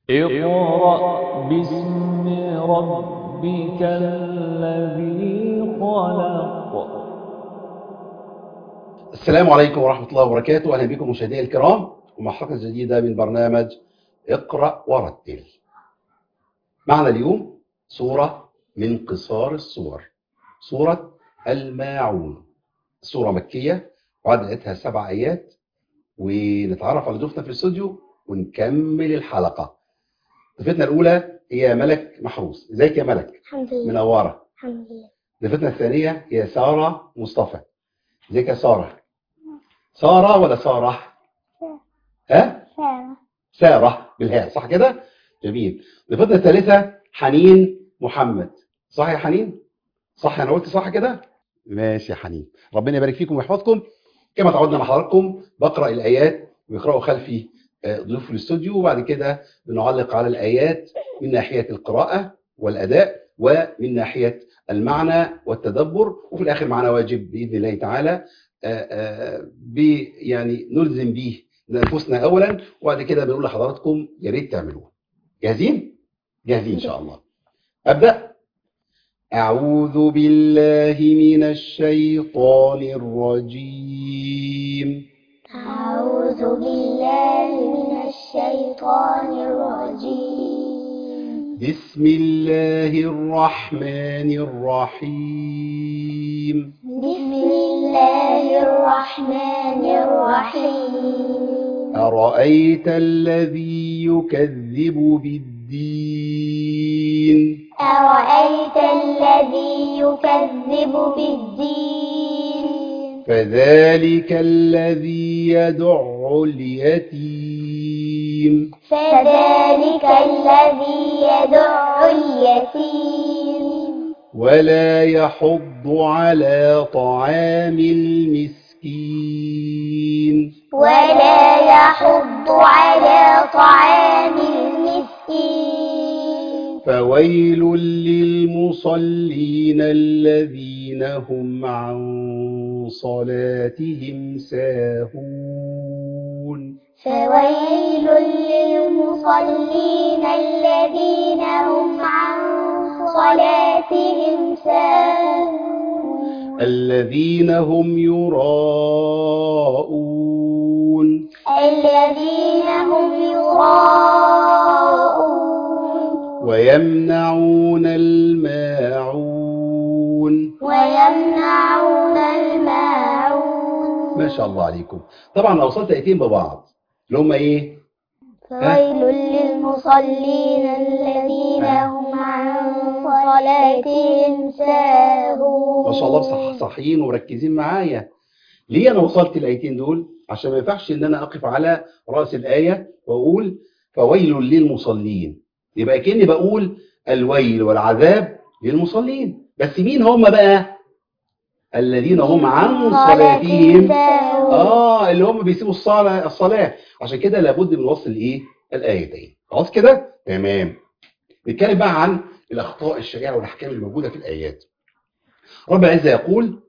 اقرأ باسم ربك الذي خلق السلام عليكم ورحمة الله وبركاته أهلا بكم مشاهدينا الكرام ومع حلقة جديدة من برنامج اقرأ ورتل معنا اليوم سورة من قصار السور سورة الماعون سورة مكية وعددتها سبع آيات ونتعرف على ضيوفنا في الاستوديو ونكمل الحلقة ضيفتنا الأولى هي ملك محروس ازيك يا ملك الحمد لله منورة الحمد لله ضيفتنا الثانية هي سارة مصطفى ازيك يا سارة سارة ولا سارة ها سارة سارة بالهاء صح كده جميل ضيفتنا الثالثة حنين محمد صح يا حنين صح انا قلت صح كده ماشي يا حنين ربنا يبارك فيكم ويحفظكم كما تعودنا مع حضراتكم بقرا الايات ويقراوا خلفي آه، ضيوف الاستوديو وبعد كده بنعلق على الايات من ناحيه القراءه والاداء ومن ناحيه المعنى والتدبر وفي الاخر معنا واجب باذن الله تعالى آه، آه، بي يعني نلزم به لانفسنا اولا وبعد كده بنقول لحضراتكم يا ريت تعملوه جاهزين جاهزين ان شاء الله ابدا اعوذ بالله من الشيطان الرجيم أعوذ بالله من الشيطان الرجيم بسم الله الرحمن الرحيم بسم الله الرحمن الرحيم ارايت الذي يكذب بالدين أرأيت الذي يكذب بالدين فذلك الذي يدع اليتيم فذلك الذي يدع اليتيم ولا يحض على طعام المسكين ولا يحض على طعام المسكين فويل للمصلين الذين هم عن صلاتهم ساهون فويل للمصلين الذين هم عن صلاتهم ساهون الذين هم يراءون الذين هم يراءون ويمنعون الماعون ويمنعون الماعون ما شاء الله عليكم طبعا اوصلت ايتين ببعض اللي هم ايه فويل للمصلين الذين هم عن صلاتهم ساهون ما شاء الله صح صحيين ومركزين معايا ليه انا وصلت الايتين دول عشان ما ينفعش ان انا اقف على راس الايه واقول فويل للمصلين يبقى كاني بقول الويل والعذاب للمصلين بس مين هم بقى الذين هم عن صلاتهم ساهون اه اللي هم بيسيبوا الصلاه الصلاه عشان كده لابد من وصل ايه الايتين خلاص كده تمام نتكلم بقى عن الاخطاء الشائعه والاحكام الموجوده في الايات رب العزه يقول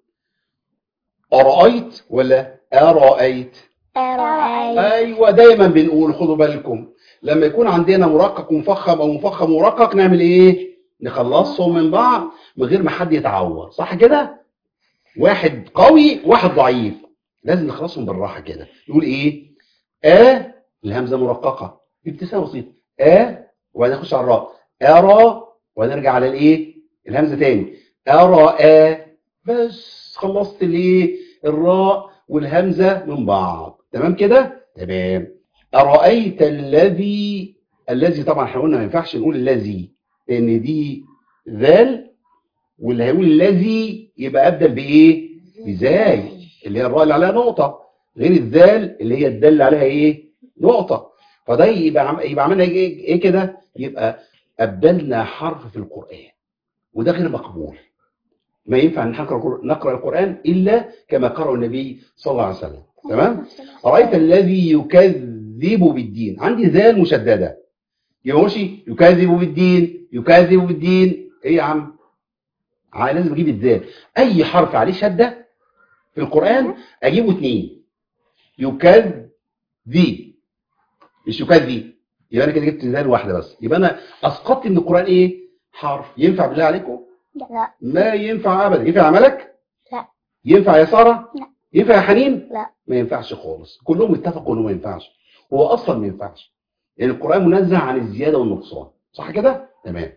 ارايت ولا ارايت أرأيت ايوه دايما بنقول خدوا بالكم لما يكون عندنا مرقق مفخم او مفخم مرقق نعمل ايه نخلصهم من بعض من غير ما حد يتعور صح كده واحد قوي واحد ضعيف لازم نخلصهم بالراحه كده نقول ايه ا الهمزه مرققه ابتسامه بسيطه ا وبعدين نخش على الراء ارى ونرجع على الايه الهمزه تاني ارى ا بس خلصت الايه الراء والهمزه من بعض تمام كده تمام ارايت الذي الذي طبعا احنا قلنا ما ينفعش نقول الذي لان دي ذال واللي هيقول الذي يبقى ابدل بايه بزاي اللي هي الراء اللي عليها نقطه غير الذال اللي هي الدال عليها ايه نقطه فده يبقى عم- يبقى عملنا ايه إيه كده يبقى ابدلنا حرف في القران وده غير مقبول ما ينفع ان نقرا نقرا القران الا كما قرأ النبي صلى الله عليه وسلم تمام أرأيت الذي يكذب بالدين عندي ذال مشددة يبقى ماشي يكذب بالدين يكذب بالدين ايه يا عم ع- لازم اجيب الذال اي حرف عليه شدة في القرآن اجيبه اتنين يكذب مش يكذب يبقى انا كده جبت دال واحده بس يبقى انا اسقطت من القران ايه حرف ينفع بالله عليكم لا ما ينفع ابدا ينفع يا ملك لا. ينفع يا ساره لا. ينفع يا حنين لا. ما ينفعش خالص كلهم اتفقوا انه ما ينفعش هو اصلا ما ينفعش لان القران منزه عن الزياده والنقصان صح كده تمام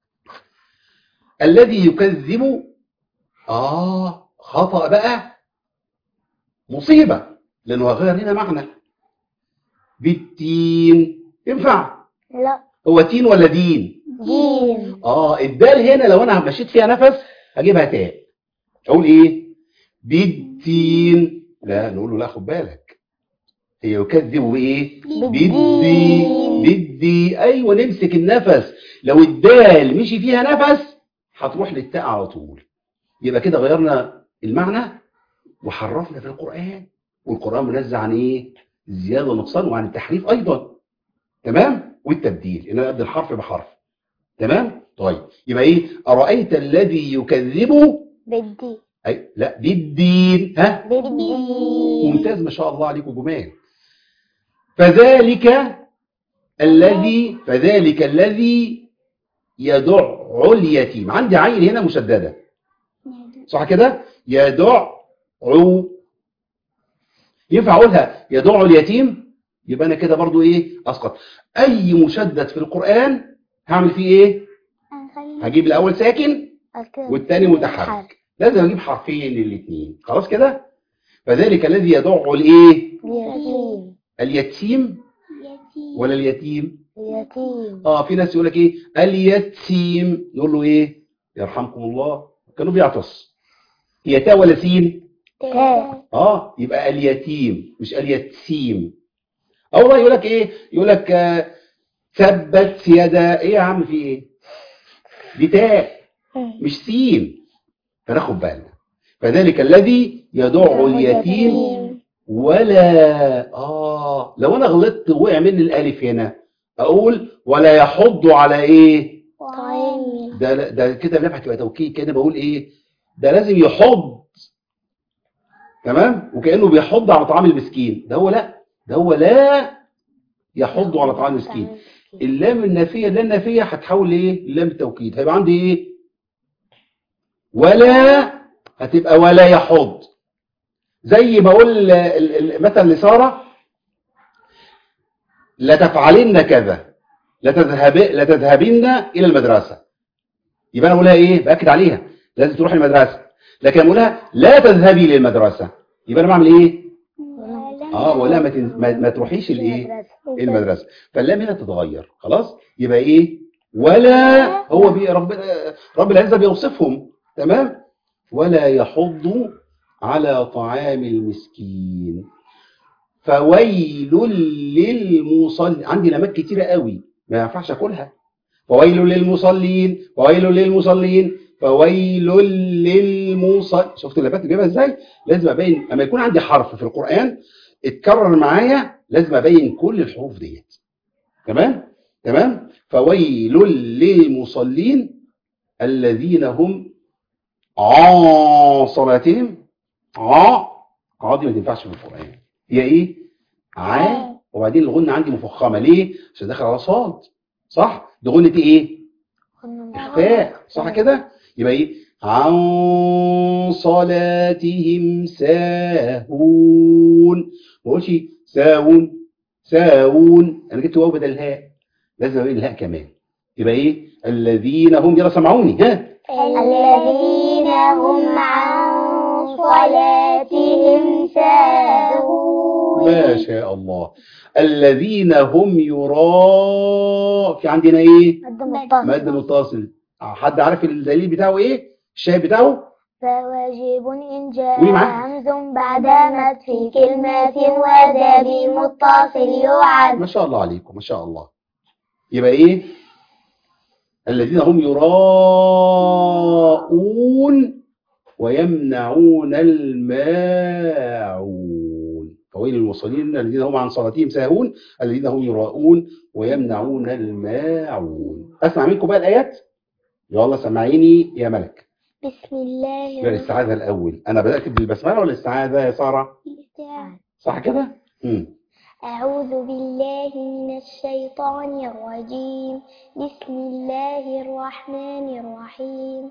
الذي يكذب اه خطا بقى مصيبه لانه غير هنا معنى بالتين ينفع لا هو تين ولا دين جيم اه الدال هنا لو انا مشيت فيها نفس هجيبها تاء اقول ايه بالتين لا نقول له لا خد بالك هي يكذب بايه بدي بدي ايوه نمسك النفس لو الدال مشي فيها نفس هتروح للتاء على طول يبقى كده غيرنا المعنى وحرفنا في القران والقران منزه عن ايه الزياده والنقصان وعن التحريف ايضا تمام والتبديل ان انا ابدل حرف بحرف تمام طيب يبقى ايه ارايت الذي يكذب بدي أي لا بالدين ها بدي ممتاز ما شاء الله عليكم جمال فذلك الذي فذلك الذي يدع اليتيم عندي عين هنا مشدده صح كده يدع ينفع اقولها يدع اليتيم يبقى انا كده برضو ايه اسقط اي مشدد في القران هعمل فيه ايه هجيب الاول ساكن والتاني متحرك لازم اجيب حرفين للاثنين خلاص كده فذلك الذي يدع الايه يتيم اليتيم ولا اليتيم يتيم اه في ناس يقول لك ايه اليتيم نقول له ايه يرحمكم الله كانوا بيعطس هي تاء ولا سين تاء اه يبقى اليتيم مش اليتيم اه والله يقول لك ايه يقول لك آه، ثبت يدا ايه يا عم في ايه دي تاء مش سين فناخد بالنا فذلك الذي يدع اليتيم ولا اه لو انا غلطت وقع مني الالف هنا اقول ولا يحض على ايه طعام ده ده كده بنفع تبقى توكيد كده بقول ايه ده لازم يحض تمام وكانه بيحض على طعام المسكين ده هو لا ده هو لا يحض على طعام المسكين اللام النافيه اللام النافيه هتحول لايه لام التوكيد هيبقى عندي ايه ولا هتبقى ولا يحض زي ما اقول ال- ال- ال- مثلا لساره لتفعلن كذا لتذهب لتذهبن الى المدرسه يبقى انا اقولها ايه باكد عليها لازم تروح المدرسه لكن اقولها لا تذهبي للمدرسه يبقى انا بعمل ايه اه ولا ما, تن... ما, ما تروحيش الايه المدرسه فاللام هنا تتغير خلاص يبقى ايه ولا هو بي رب رب العزه بيوصفهم تمام ولا يحض على طعام المسكين فويل للمصلين عندي لمات كتيره قوي ما ينفعش اكلها فويل للمصلين فويل للمصلين فويل للمصلين شفت اللمات اللي جايبها ازاي لازم ابين اما يكون عندي حرف في القران اتكرر معايا لازم ابين كل الحروف ديت تمام تمام فويل للمصلين الذين هم عن صلاتهم ع ع دي ما تنفعش في القران هي ايه ع وبعدين الغنه عندي مفخمه ليه عشان داخل على صاد صح دي غنه ايه اخفاء صح كده يبقى ايه عن صلاتهم ساهون ما اقولش ساون ساون انا جبت واو بدل الهاء لازم اقول الهاء كمان يبقى ايه الذين هم يلا سمعوني ها الذين هم عن صلاتهم ساهون ما شاء الله الذين هم يرا في عندنا ايه مد متصل مد متصل حد عارف الدليل بتاعه ايه الشاهد بتاعه فواجب إن جاء قولي معايا. همز بعد مد في كلمة وذا بمتصل يعد ما شاء الله عليكم ما شاء الله يبقى ايه الذين هم يراءون ويمنعون الماعون فويل للمصلين الذين هم عن صلاتهم ساهون الذين هم يراءون ويمنعون الماعون اسمع منكم بقى الايات يلا سمعيني يا ملك بسم الله يبقى الاستعاذه الاول انا بدات بالبسمله ولا الاستعاذه يا ساره الرحمن صح كده امم أعوذ بالله من الشيطان الرجيم بسم الله الرحمن الرحيم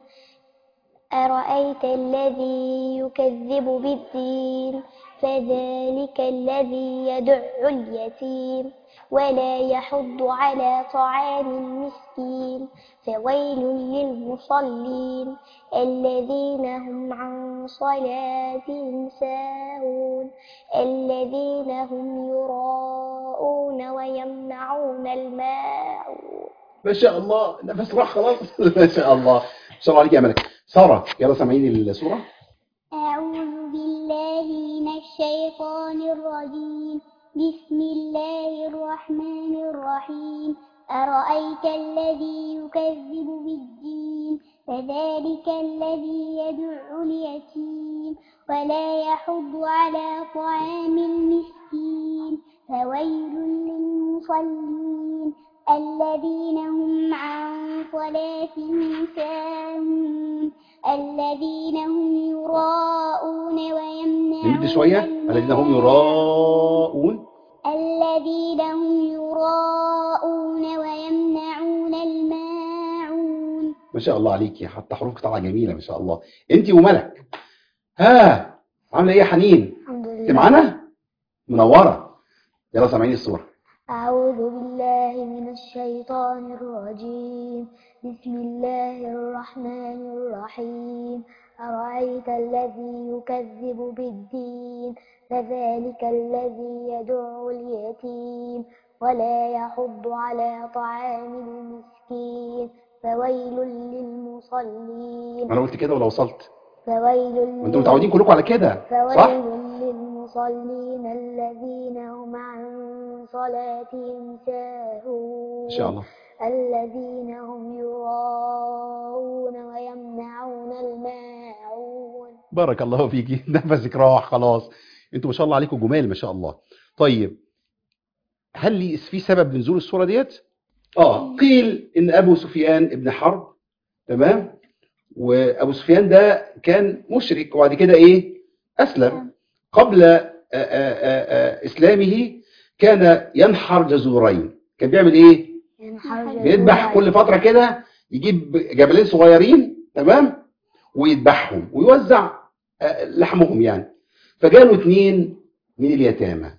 أرأيت الذي يكذب بالدين فذلك الذي يدع اليتيم ولا يحض على طعام المسكين فويل للمصلين الذين هم عن صلاتهم ساهون الذين هم يراءون ويمنعون الماعون ما شاء الله نفس راح خلاص ما شاء الله ما شاء الله عليك يا ملك ساره يلا سامعيني السوره أعوذ بالله من الشيطان الرجيم بسم الله الرحمن الرحيم أرأيت الذي يكذب بالدين فذلك الذي يدع اليتيم ولا يحض على طعام المسكين فويل للمصلين الذين هم عن صلاتهم ساهون الذين هم يراءون ويمنعون نمد شويه الذين هم يراءون الذين هم يراءون ويمنعون الماعون ما شاء الله عليكي حتى حروف طالعه جميله ما شاء الله انت وملك ها عامله ايه يا حنين الحمد انت معانا منوره يلا سامعيني السوره أعوذ بالله من الشيطان الرجيم بسم الله الرحمن الرحيم أرأيت الذي يكذب بالدين فذلك الذي يدع اليتيم ولا يحض على طعام المسكين فويل للمصلين انا قلت كده ولا وصلت فويل وانتم متعودين كلكم على كده صح فويل للمصلين الذين هم عن صلاتهم ساهون ما شاء الله الذين هم يراءون ويمنعون الماعون بارك الله فيكي نفسك راح خلاص انتوا ما شاء الله عليكم جمال ما شاء الله طيب هل لي في سبب نزول السوره ديت اه قيل ان ابو سفيان ابن حرب تمام وابو سفيان ده كان مشرك وبعد كده ايه اسلم قبل آآ آآ آآ اسلامه كان ينحر جزورين كان بيعمل ايه بيذبح كل فتره كده يجيب جبلين صغيرين تمام ويذبحهم ويوزع آه، لحمهم يعني فجالوا اتنين من اليتامى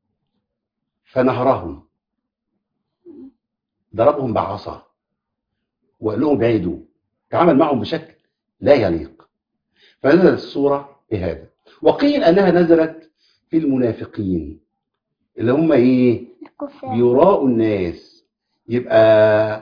فنهرهم ضربهم بعصا وقال لهم بعيدوا تعامل معهم بشكل لا يليق فنزلت السورة بهذا وقيل أنها نزلت في المنافقين اللي هم إيه الكفار بيراءوا الناس يبقى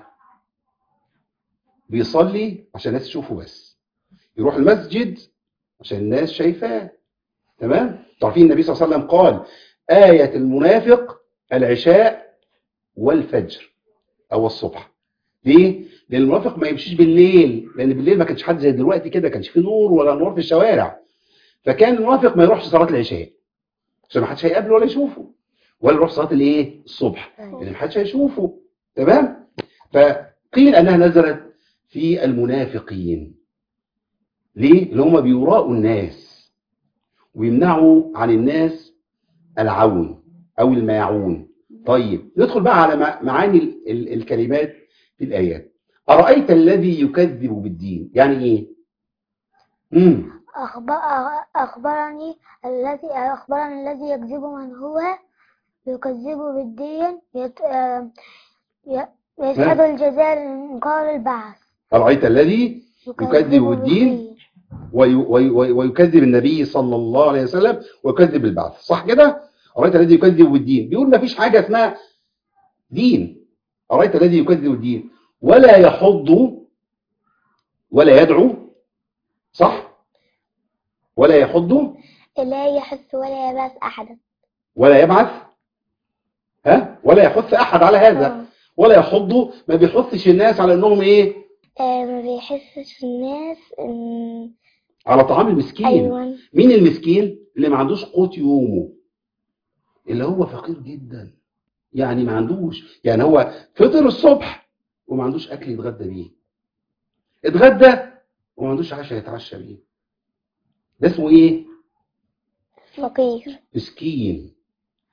بيصلي عشان الناس تشوفه بس يروح المسجد عشان الناس شايفاه تمام تعرفين النبي صلى الله عليه وسلم قال آية المنافق العشاء والفجر أو الصبح ليه؟ لأن المنافق ما يمشيش بالليل لأن بالليل ما كانش حد زي دلوقتي كده كانش فيه نور ولا نور في الشوارع فكان المنافق ما يروحش صلاة العشاء عشان ما حدش هيقابله ولا يشوفه ولا يروح صلاة الايه؟ الصبح لأن ما حدش هيشوفه تمام؟ فقيل أنها نزلت في المنافقين ليه؟ اللي هم بيراءوا الناس ويمنعوا عن الناس العون أو الماعون طيب ندخل بقى على مع- معاني ال- ال- الكلمات في الآيات أرأيت الذي يكذب بالدين يعني إيه؟ مم. أخبر أخبرني الذي أخبرني الذي يكذب من هو يكذب بالدين يت... آه، ي- يشهد الجزاء لإنكار البعث أرأيت الذي يكذب بالدين وي وي وي ويكذب النبي صلى الله عليه وسلم ويكذب البعث صح كده أرأيت الذي يكذب بالدين بيقول ما فيش حاجة اسمها دين أرأيت الذي يكذب الدين ولا يحض ولا يدعو صح ولا يحض لا يحث ولا يبعث أحدا ولا يبعث ها ولا يحث أحد على هذا آه. ولا يحض ما بيحثش الناس على انهم ايه آه، ما بيحسش الناس إن على طعام المسكين أيوة مين المسكين اللي ما عندوش قوت يومه اللي هو فقير جدا يعني ما عندوش يعني هو فطر الصبح وما عندوش اكل يتغدى بيه اتغدى وما عندوش عشاء يتعشى بيه ده اسمه ايه فقير مسكين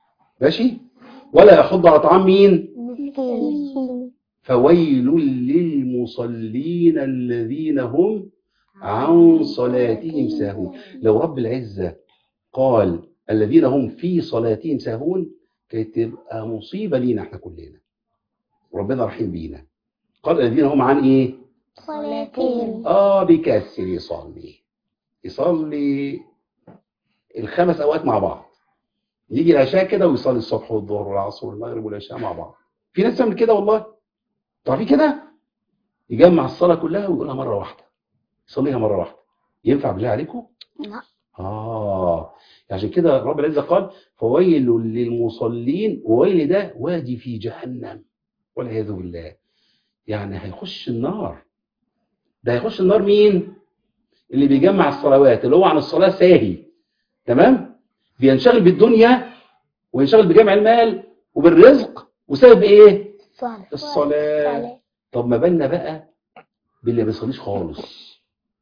ماشي ولا يحض على طعام مين مسكين فويل للمصلين الذين هم عن صلاتهم ساهون لو رب العزة قال الذين هم في صلاتهم ساهون كانت تبقى مصيبة لينا احنا كلنا وربنا رحيم بينا قال الذين هم عن ايه صلاتين اه بيكسر يصلي يصلي الخمس اوقات مع بعض يجي العشاء كده ويصلي الصبح والظهر والعصر والمغرب والعشاء مع بعض في ناس تعمل كده والله تعرفي كده يجمع الصلاة كلها ويقولها مرة واحدة يصليها مرة واحدة ينفع بالله عليكم لا آه عشان كده رب العزة قال فويل للمصلين وويل ده وادي في جهنم والعياذ بالله يعني هيخش النار ده هيخش النار مين اللي بيجمع الصلوات اللي هو عن الصلاة ساهي تمام بينشغل بالدنيا وينشغل بجمع المال وبالرزق وسبب ايه الصلاة الصلاة طب ما بالنا بقى باللي ما بيصليش خالص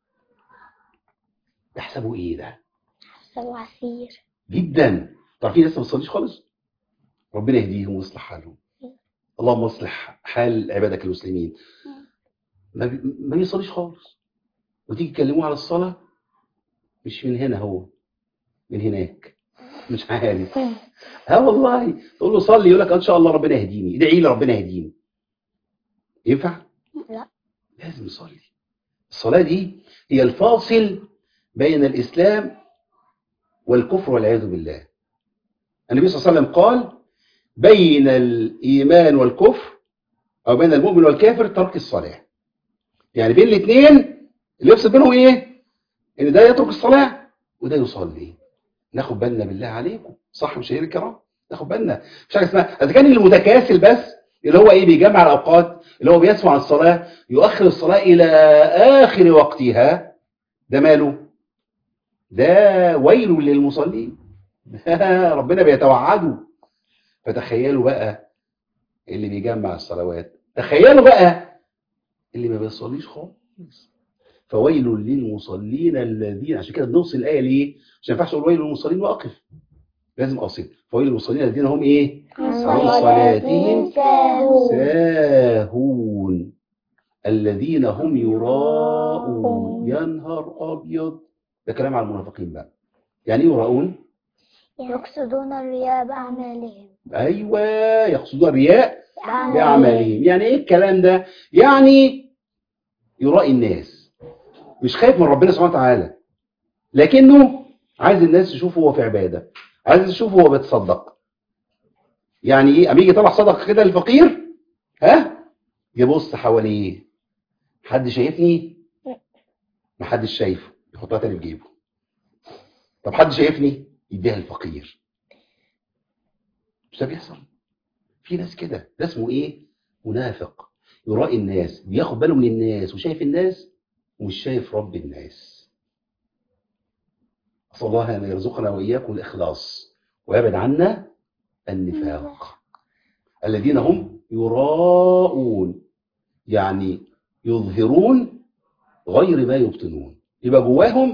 تحسبوا ايه ده حسب عسير جدا تعرفين لسه ما بتصليش خالص ربنا يهديهم ويصلح حالهم اللهم اصلح حال عبادك المسلمين ما, بي... ما بيصليش خالص وتيجي تكلموه على الصلاة مش من هنا هو من هناك مش عارف ها والله تقول له صلي يقول لك ان شاء الله ربنا يهديني ادعي لي ربنا يهديني ينفع لا لازم يصلي الصلاة دي هي الفاصل بين الإسلام والكفر والعياذ بالله النبي صلى الله عليه وسلم قال بين الإيمان والكفر أو بين المؤمن والكافر ترك الصلاة يعني بين الاثنين اللي يفصل بينهم إيه؟ إن ده يترك الصلاة وده يصلي ناخد بالنا بالله عليكم صح مشاهير الكرام ناخد بالنا مش حاجه اسمها اذا كان اللي متكاسل بس اللي هو ايه بيجمع الاوقات اللي هو بيسمع الصلاه يؤخر الصلاه الى اخر وقتها ده ماله ده ويل للمصلين ربنا بيتوعده فتخيلوا بقى اللي بيجمع الصلوات تخيلوا بقى اللي ما بيصليش خالص فويل للمصلين الذين عشان كده بنوصل الايه ليه عشان ما ينفعش اقول ويل للمصلين واقف لازم اقصد فويل للمصلين الذين هم ايه عن صلاتهم ساهون ساهون الذين هم يراءون يا نهار ابيض ده كلام على المنافقين بقى يعني ايه يراءون يقصدون الرياء بأعمالهم ايوه يقصدون الرياء بأعمالهم بأعمالهم يعني ايه الكلام ده يعني يرائي الناس مش خايف من ربنا سبحانه وتعالى لكنه عايز الناس تشوفه هو في عبادة عايز تشوفه هو بيتصدق يعني ايه اما يجي يطلع صدقه كده للفقير ها يبص حواليه حد شايفني محدش شايفه يحطها تاني في جيبه طب حد شايفني يديها للفقير مش ده بيحصل في ناس كده ده اسمه ايه منافق يرائي الناس بياخد باله من الناس وشايف الناس ومش شايف رب الناس أسأل الله أن يرزقنا وإياكم الإخلاص ويبعد عنا النفاق الذين هم يراءون يعني يظهرون غير ما يبطنون يبقى جواهم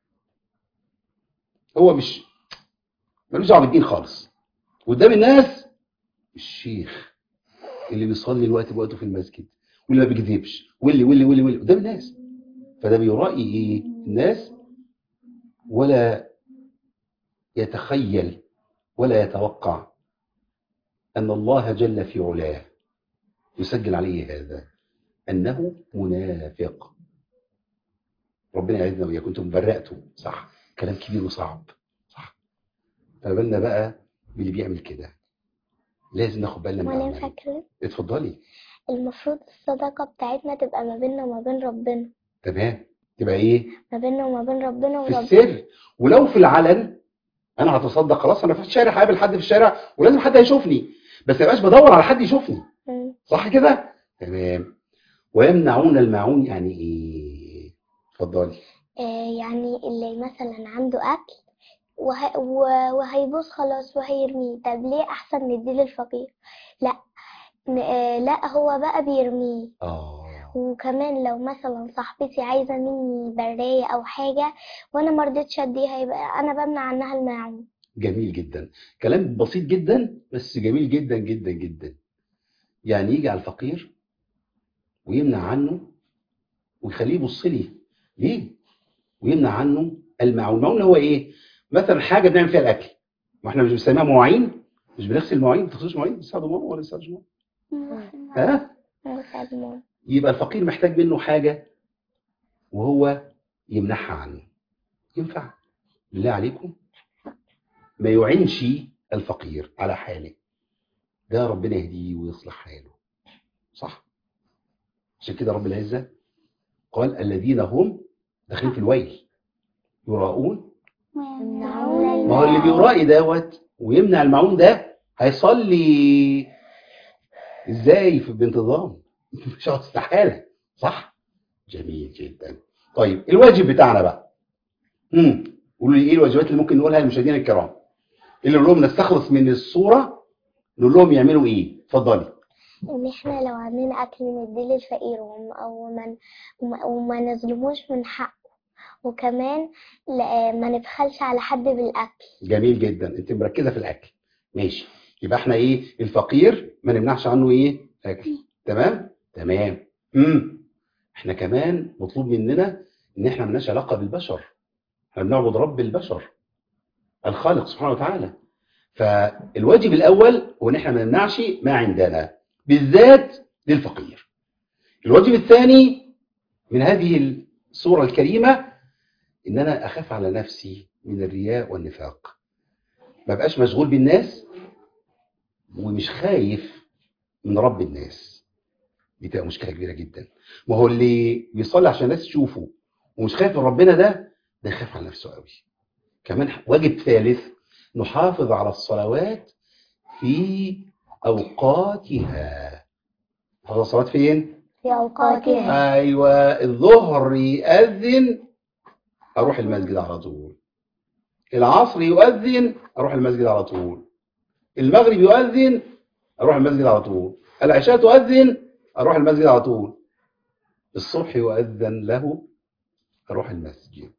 هو مش ملوش دعوه بالدين خالص قدام الناس الشيخ اللي بيصلي الوقت بوقته في المسجد واللي ما بيكذبش واللي واللي واللي واللي قدام الناس فده بيرائي ايه الناس ولا يتخيل ولا يتوقع أن الله جل في علاه يسجل عليه هذا أنه منافق ربنا يعيذنا وإياكم كنتم برأتوا صح كلام كبير وصعب صح فبالنا بقى باللي بيعمل كده لازم ناخد بالنا من وانا أعماله. فاكرة اتفضلي المفروض الصدقة بتاعتنا تبقى ما بيننا وما بين ربنا تمام تبقى ايه ما بيننا وما بين ربنا في وربنا السر ولو في العلن انا هتصدق خلاص انا في الشارع هقابل حد في الشارع ولازم حد هيشوفني بس ما يبقاش بدور على حد يشوفني مم. صح كده تمام ويمنعون الماعون يعني ايه اتفضلي آه يعني اللي مثلا عنده أكل وه... و- وهيبوظ خلاص وهيرميه طب ليه أحسن نديه للفقير لا ن- آه لا هو بقى بيرميه اه وكمان لو مثلا صاحبتي عايزة مني براية أو حاجة وأنا مرضتش أديها يبقى أنا بمنع عنها الماعون جميل جدا كلام بسيط جدا بس جميل جدا جدا جدا يعني يجي على الفقير ويمنع عنه ويخليه يبص لي ليه ويمنع عنه المعون المعون هو ايه مثلا حاجه بنعمل فيها الاكل ما احنا مش بنسميها مواعين مش بنغسل المواعين ما بتغسلوش مواعين بتساعدوا ماما ولا بتساعدوش ماما ها مساعد ماما يبقى الفقير محتاج منه حاجه وهو يمنعها عنه ينفع بالله عليكم ما يعنش الفقير على حاله ده ربنا يهديه ويصلح حاله صح عشان كده رب العزة قال الذين هم داخلين في الويل يراؤون يمنعون ما هو اللي بيرائي دوت ويمنع المعون ده هيصلي ازاي في بانتظام مش استحالة صح جميل جدا طيب الواجب بتاعنا بقى امم قولوا لي ايه الواجبات اللي ممكن نقولها للمشاهدين الكرام اللي نقول لهم نستخلص من الصورة نقول لهم يعملوا ايه اتفضلي ان احنا لو عاملين اكل نديه للفقير وم- او ما وما- وما نظلموش من حقه وكمان لا- ما نبخلش على حد بالاكل جميل جدا انت مركزه في الاكل ماشي يبقى احنا ايه الفقير ما نمنعش عنه ايه اكل تمام تمام امم احنا كمان مطلوب مننا ان احنا ملناش علاقه بالبشر احنا بنعبد رب البشر الخالق سبحانه وتعالى فالواجب الاول هو ان احنا ما نمنعش ما عندنا بالذات للفقير الواجب الثاني من هذه الصوره الكريمه ان انا اخاف على نفسي من الرياء والنفاق ما بقاش مشغول بالناس ومش خايف من رب الناس دي تبقى مشكله كبيره جدا ما هو اللي بيصلي عشان الناس تشوفه ومش خايف من ربنا ده ده يخاف على نفسه قوي كمان واجب ثالث نحافظ على الصلوات في اوقاتها نحافظ على الصلوات فين في اوقاتها ايوه الظهر يأذن اروح المسجد على طول العصر يؤذن اروح المسجد على طول المغرب يؤذن اروح المسجد على طول العشاء تؤذن اروح المسجد على طول الصبح يؤذن له اروح المسجد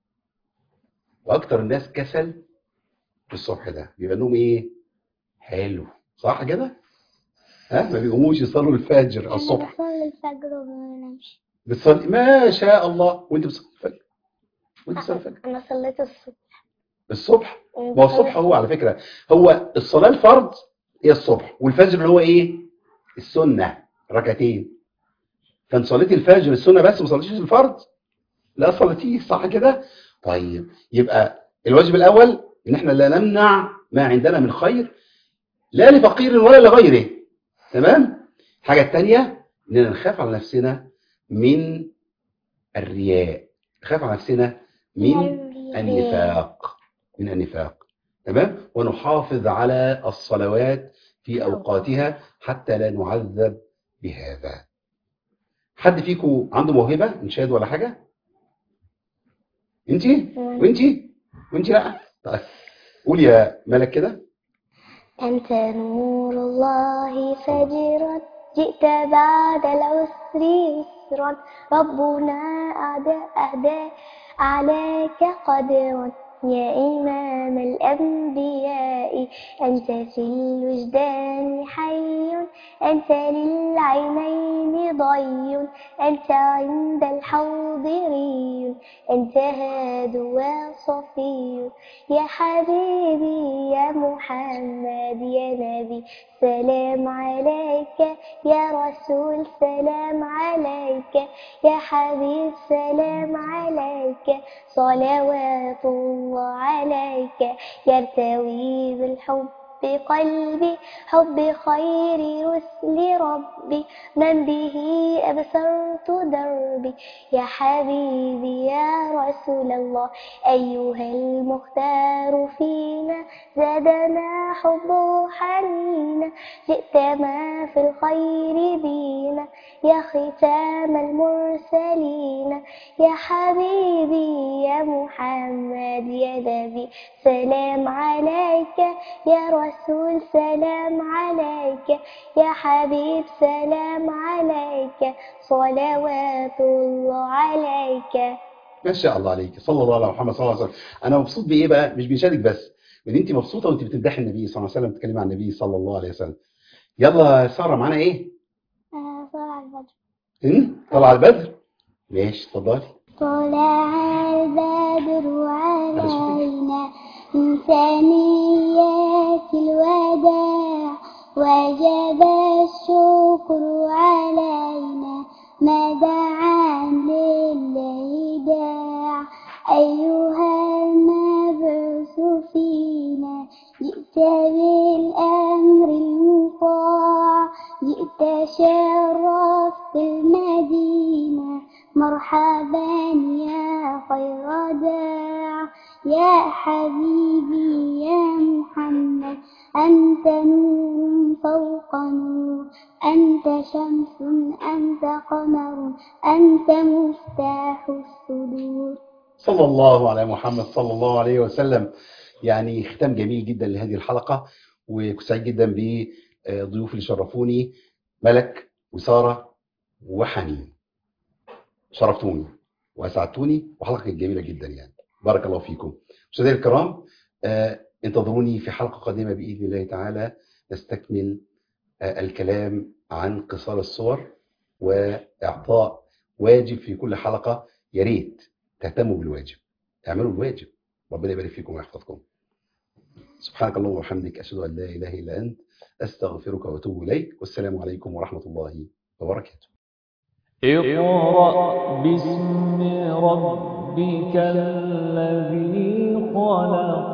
واكتر الناس كسل في الصبح ده بيبقى لهم ايه حلو صح كده ها ما بيقوموش يصلوا الفجر انا الصبح بصلي الفجر وما بنامش بتصلي ما شاء الله وانت بتصلي الفجر وانت بتصلي الفجر انا صليت الصبح الصبح ما هو الصبح هو على فكرة هو الصلاة الفرض هي الصبح والفجر اللي هو ايه السنة ركعتين فانت صليت الفجر السنة بس ما صليتيش الفرض لا صليتيه صح كده طيب يبقى الواجب الاول ان احنا لا نمنع ما عندنا من خير لا لفقير ولا لغيره تمام الحاجة الثانية اننا نخاف على نفسنا من الرياء نخاف على نفسنا من النفاق من النفاق تمام ونحافظ على الصلوات في أوقاتها حتى لا نعذب بهذا حد فيكم عنده موهبة انشاد ولا حاجة انتي وانتي وانتي لا طيب قول يا ملك كده أنت نور الله فجرا جئت بعد العسر يسرا ربنا أعدى أهدى عليك قدرا يا إمام الأنبياء أنت في الوجدان حي أنت للعينين ضي أنت عند الحوض ري أنت هاد وصفي يا حبيبي يا محمد يا نبي سلام عليك يا رسول سلام عليك يا حبيب سلام عليك صلوات الله عليك يرتوي بالحب قلبي حب خير رسل ربي من به أبصرت دربي يا حبيبي يا رسول الله أيها المختار فينا زادنا حب حنينا جئت ما في الخير بينا يا ختام المرسلين يا حبيبي يا محمد يا نبي سلام عليك يا رسول سلام عليك يا حبيب سلام عليك صلوات الله عليك ما شاء الله عليك صلى الله على محمد صلى الله عليه وسلم انا مبسوط بايه بقى مش بنشارك بس ان انت مبسوطه وانت بتمدحي النبي صلى الله عليه وسلم بتتكلمي عن النبي صلى الله عليه وسلم يلا يا ساره معانا ايه آه، طلع البدر هم؟ طلع البدر ماشي اتفضلي طلع البدر علينا من ثنيات الوداع وجب الشكر علينا ما دعا لله داع أيها المبعوث فينا جئت بالأمر المطاع جئت شرفت المدينة مرحبا يا خير داع يا حبيبي يا محمد أنت نور فوق نور أنت شمس أنت قمر أنت مفتاح الصدور صلى الله على محمد صلى الله عليه وسلم يعني ختام جميل جدا لهذه الحلقة وكنت سعيد جدا بضيوف اللي شرفوني ملك وسارة وحنين شرفتوني وأسعدتوني وحلقة كانت جميلة جدا يعني بارك الله فيكم مشاهدينا الكرام آه، انتظروني في حلقة قادمة بإذن الله تعالى نستكمل آه، الكلام عن قصار الصور وإعطاء واجب في كل حلقة يا ريت تهتموا بالواجب اعملوا الواجب ربنا يبارك فيكم ويحفظكم سبحانك اللهم وبحمدك أشهد أن لا إله إلا أنت أستغفرك وأتوب إليك والسلام عليكم ورحمة الله وبركاته اقرأ باسم ربك الذي خلق